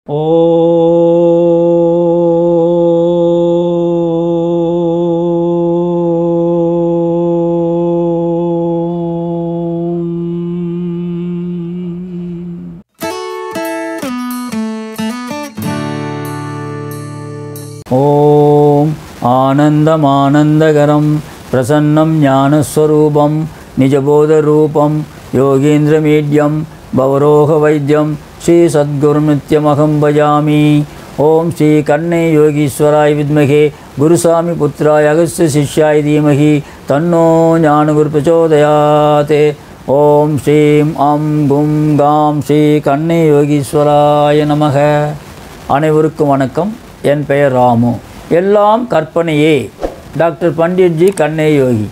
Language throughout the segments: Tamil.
ஓம் ॐ आनन्दमानन्दकरं प्रसन्नं ज्ञानस्वरूपं निजबोधरूपं योगीन्द्रमीड्यं भवरोहवैद्यं श्रीसद्गुरुनित्यमहं भजामि ॐ श्रीकर्णे योगीश्वराय विद्महे गुरुसामि पुत्राय अगस्त्य शिष्याय धीमहि तन्नो ज्ञानगुरुप्रचोदयात् ॐ श्रीं अं गुं गां श्रीकर्णे யோகீஸ்வராய நமக அனைவருக்கும் வணக்கம் என் பெயர் ராமு எல்லாம் கற்பனையே டாக்டர் பண்டிட்ஜி கண்ணே யோகி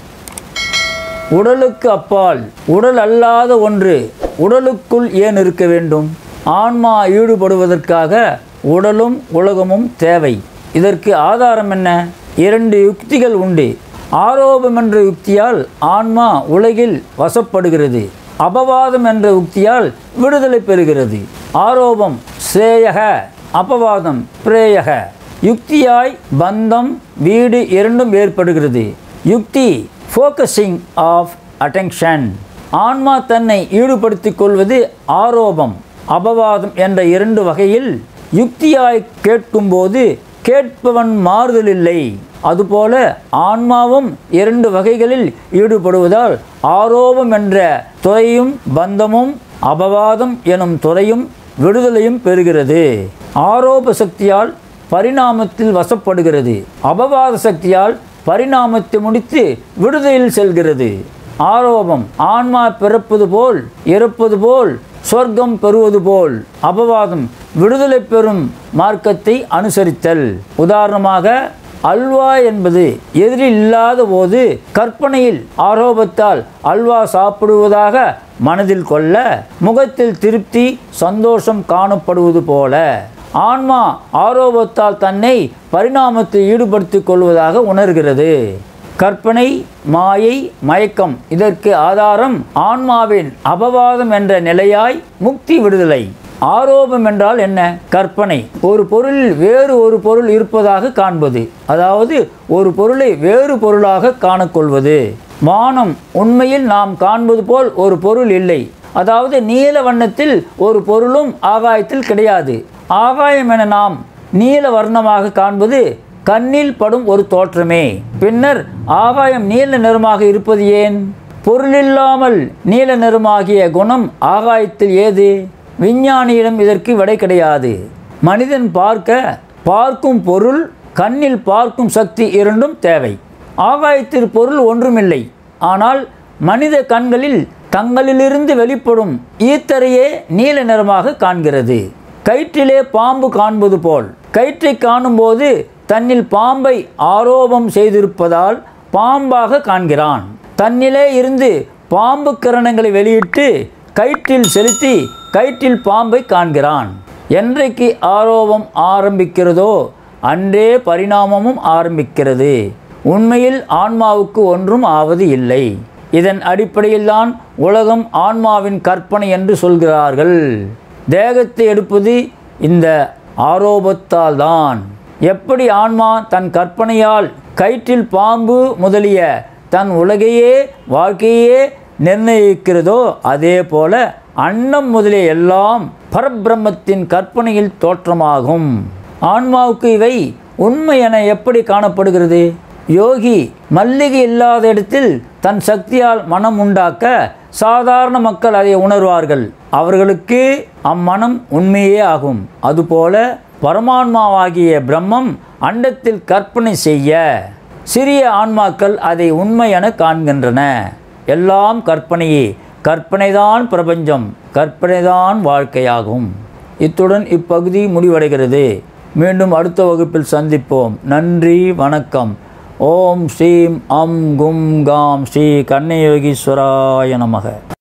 உடலுக்கு அப்பால் உடல் அல்லாத ஒன்று உடலுக்குள் ஏன் இருக்க வேண்டும் ஆன்மா ஈடுபடுவதற்காக உடலும் உலகமும் தேவை இதற்கு ஆதாரம் என்ன இரண்டு யுக்திகள் உண்டு ஆரோபம் என்ற யுக்தியால் ஆன்மா உலகில் வசப்படுகிறது அபவாதம் என்ற யுக்தியால் விடுதலை பெறுகிறது ஆரோபம் ஸ்ரேயக அபவாதம் பிரேயக யுக்தியாய் பந்தம் வீடு இரண்டும் ஏற்படுகிறது யுக்தி ஃபோக்கஸிங் ஆஃப் அட்டென்ஷன் ஆன்மா தன்னை ஈடுபடுத்திக் கொள்வது ஆரோபம் அபவாதம் என்ற இரண்டு வகையில் யுக்தியாய் கேட்கும்போது கேட்பவன் மாறுதலில்லை அதுபோல ஆன்மாவும் இரண்டு வகைகளில் ஈடுபடுவதால் ஆரோபம் என்ற துறையும் பந்தமும் அபவாதம் எனும் துறையும் விடுதலையும் பெறுகிறது ஆரோப சக்தியால் பரிணாமத்தில் வசப்படுகிறது அபவாத சக்தியால் பரிணாமத்தை முடித்து விடுதலையில் செல்கிறது ஆரோபம் ஆன்மா பிறப்பது போல் இறப்பது போல் சொர்க்கம் பெறுவது போல் அபவாதம் விடுதலை பெறும் மார்க்கத்தை அனுசரித்தல் உதாரணமாக அல்வா என்பது எதிரில் இல்லாத போது கற்பனையில் ஆரோபத்தால் அல்வா சாப்பிடுவதாக மனதில் கொள்ள முகத்தில் திருப்தி சந்தோஷம் காணப்படுவது போல ஆன்மா ஆரோபத்தால் தன்னை பரிணாமத்தில் ஈடுபடுத்திக் கொள்வதாக உணர்கிறது கற்பனை மாயை மயக்கம் இதற்கு ஆதாரம் ஆன்மாவின் அபவாதம் என்ற நிலையாய் முக்தி விடுதலை ஆரோபம் என்றால் என்ன கற்பனை ஒரு பொருளில் வேறு ஒரு பொருள் இருப்பதாக காண்பது அதாவது ஒரு பொருளை வேறு பொருளாக காணக்கொள்வது வானம் உண்மையில் நாம் காண்பது போல் ஒரு பொருள் இல்லை அதாவது நீல வண்ணத்தில் ஒரு பொருளும் ஆகாயத்தில் கிடையாது ஆகாயம் என நாம் நீல வர்ணமாக காண்பது கண்ணில் படும் ஒரு தோற்றமே பின்னர் ஆகாயம் நீல நிறமாக இருப்பது ஏன் பொருளில்லாமல் நீல நிறமாகிய குணம் ஆகாயத்தில் ஏது விஞ்ஞானியிடம் இதற்கு விடை கிடையாது மனிதன் பார்க்க பார்க்கும் பொருள் கண்ணில் பார்க்கும் சக்தி இரண்டும் தேவை ஆகாயத்தில் பொருள் ஒன்றுமில்லை ஆனால் மனித கண்களில் தங்களிலிருந்து வெளிப்படும் ஈத்தரையே நீல நிறமாக காண்கிறது கயிற்றிலே பாம்பு காண்பது போல் கயிற்றை காணும்போது தன்னில் பாம்பை ஆரோபம் செய்திருப்பதால் பாம்பாக காண்கிறான் தன்னிலே இருந்து பாம்பு கிரணங்களை வெளியிட்டு கயிற்றில் செலுத்தி கயிற்றில் பாம்பை காண்கிறான் என்றைக்கு ஆரோபம் ஆரம்பிக்கிறதோ அன்றே பரிணாமமும் ஆரம்பிக்கிறது உண்மையில் ஆன்மாவுக்கு ஒன்றும் ஆவது இல்லை இதன் அடிப்படையில்தான் உலகம் ஆன்மாவின் கற்பனை என்று சொல்கிறார்கள் தேகத்தை எடுப்பது இந்த ஆரோபத்தால் தான் எப்படி ஆன்மா தன் கற்பனையால் கயிற்றில் பாம்பு முதலிய தன் உலகையே வாழ்க்கையே நிர்ணயிக்கிறதோ அதே போல அன்னம் முதலிய எல்லாம் பரபிரம்மத்தின் கற்பனையில் தோற்றமாகும் ஆன்மாவுக்கு இவை உண்மை என எப்படி காணப்படுகிறது யோகி மல்லிகை இல்லாத இடத்தில் தன் சக்தியால் மனம் உண்டாக்க சாதாரண மக்கள் அதை உணர்வார்கள் அவர்களுக்கு அம்மனம் உண்மையே ஆகும் அதுபோல பரமான்மாவாகிய பிரம்மம் அண்டத்தில் கற்பனை செய்ய சிறிய ஆன்மாக்கள் அதை உண்மை என காண்கின்றன எல்லாம் கற்பனையே கற்பனைதான் பிரபஞ்சம் கற்பனைதான் வாழ்க்கையாகும் இத்துடன் இப்பகுதி முடிவடைகிறது மீண்டும் அடுத்த வகுப்பில் சந்திப்போம் நன்றி வணக்கம் ஓம் ஸ்ரீம் அம் கும் காம் ஸ்ரீ கண்ணயோகீஸ்வராய நமக